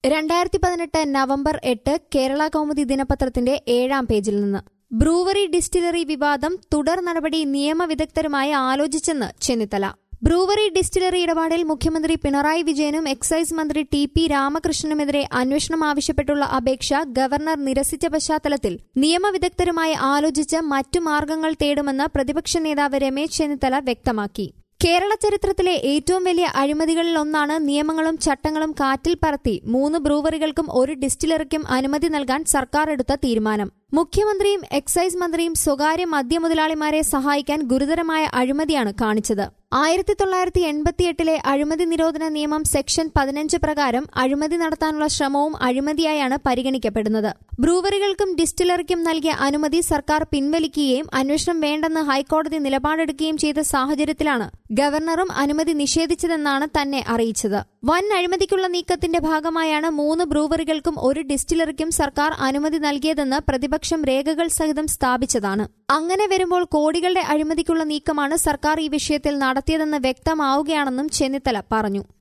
രണ്ടായിരത്തി പതിനെട്ട് നവംബർ എട്ട് കേരള കൗമുദി ദിനപത്രത്തിന്റെ ഏഴാം പേജിൽ നിന്ന് ബ്രൂവറി ഡിസ്റ്റിലറി വിവാദം തുടർ നടപടി നിയമവിദഗ്ധരുമായി ആലോചിച്ചെന്ന് ചെന്നിത്തല ബ്രൂവറി ഡിസ്റ്റിലറി ഇടപാടിൽ മുഖ്യമന്ത്രി പിണറായി വിജയനും എക്സൈസ് മന്ത്രി ടി പി രാമകൃഷ്ണനുമെതിരെ അന്വേഷണം ആവശ്യപ്പെട്ടുള്ള അപേക്ഷ ഗവർണർ നിരസിച്ച പശ്ചാത്തലത്തിൽ നിയമവിദഗ്ധരുമായി ആലോചിച്ച് മറ്റു മാർഗങ്ങൾ തേടുമെന്ന് പ്രതിപക്ഷ നേതാവ് രമേശ് ചെന്നിത്തല വ്യക്തമാക്കി കേരള ചരിത്രത്തിലെ ഏറ്റവും വലിയ അഴിമതികളിൽ ഒന്നാണ് നിയമങ്ങളും ചട്ടങ്ങളും കാറ്റിൽ പറത്തി മൂന്ന് ബ്രൂവറികൾക്കും ഒരു ഡിസ്റ്റിലറിക്കും അനുമതി നൽകാൻ സർക്കാർ എടുത്ത തീരുമാനം മുഖ്യമന്ത്രിയും എക്സൈസ് മന്ത്രിയും സ്വകാര്യ മദ്യമുതലാളിമാരെ സഹായിക്കാൻ ഗുരുതരമായ അഴിമതിയാണ് കാണിച്ചത് ആയിരത്തി തൊള്ളായിരത്തി എൺപത്തിയെട്ടിലെ അഴിമതി നിരോധന നിയമം സെക്ഷൻ പതിനഞ്ച് പ്രകാരം അഴിമതി നടത്താനുള്ള ശ്രമവും അഴിമതിയായാണ് പരിഗണിക്കപ്പെടുന്നത് ബ്രൂവറികൾക്കും ഡിസ്റ്റിലറിക്കും നൽകിയ അനുമതി സർക്കാർ പിൻവലിക്കുകയും അന്വേഷണം വേണ്ടെന്ന് ഹൈക്കോടതി നിലപാടെടുക്കുകയും ചെയ്ത സാഹചര്യത്തിലാണ് ഗവർണറും അനുമതി നിഷേധിച്ചതെന്നാണ് തന്നെ അറിയിച്ചത് വൻ അഴിമതിക്കുള്ള നീക്കത്തിന്റെ ഭാഗമായാണ് മൂന്ന് ബ്രൂവറികൾക്കും ഒരു ഡിസ്റ്റിലറിക്കും സർക്കാർ അനുമതി നൽകിയതെന്ന് പ്രതിപക്ഷം രേഖകൾ സഹിതം സ്ഥാപിച്ചതാണ് അങ്ങനെ വരുമ്പോൾ കോടികളുടെ അഴിമതിക്കുള്ള നീക്കമാണ് സർക്കാർ ഈ വിഷയത്തിൽ നടത്തിയതെന്ന് വ്യക്തമാവുകയാണെന്നും ചെന്നിത്തല പറഞ്ഞു